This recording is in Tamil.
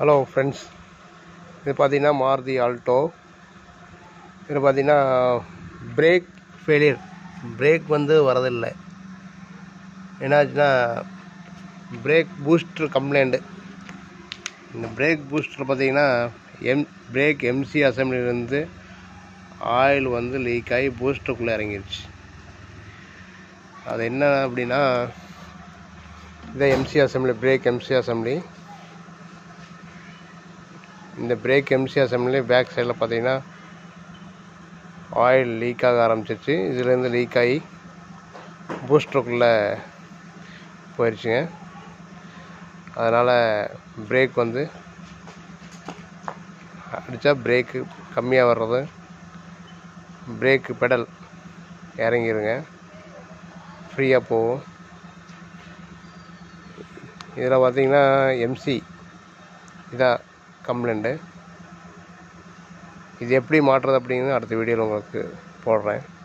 ஹலோ ஃப்ரெண்ட்ஸ் இது பார்த்தீங்கன்னா மாருதி ஆல்டோ இது பார்த்தீங்கன்னா பிரேக் ஃபெயிலியர் பிரேக் வந்து வரதில்லை என்னாச்சுன்னா பிரேக் பூஸ்டர் கம்ப்ளைண்ட்டு இந்த பிரேக் பூஸ்டர் பார்த்தீங்கன்னா எம் பிரேக் எம்சி அசம்பிளிலேருந்து ஆயில் வந்து லீக் ஆகி பூஸ்டருக்குள்ளே இறங்கிருச்சு அது என்ன அப்படின்னா இதை MC assembly brake MC assembly இந்த பிரேக் எம்சி அசம்பிளி பேக் சைடில் பார்த்தீங்கன்னா ஆயில் லீக் ஆக ஆரம்பிச்சிருச்சு இதுலேருந்து லீக் ஆகி பூஸ்டருக்குள்ளே போயிடுச்சுங்க அதனால் பிரேக் வந்து அடித்தா பிரேக்கு கம்மியாக வர்றது பிரேக்கு பெடல் இறங்கிருங்க ஃப்ரீயாக போகும் இதில் பார்த்தீங்கன்னா எம்சி இதான் கம்ப்ளைண்ட்டு இது எப்படி மாட்டுறது அப்படின்னு அடுத்த வீடியோவில் உங்களுக்கு போடுறேன்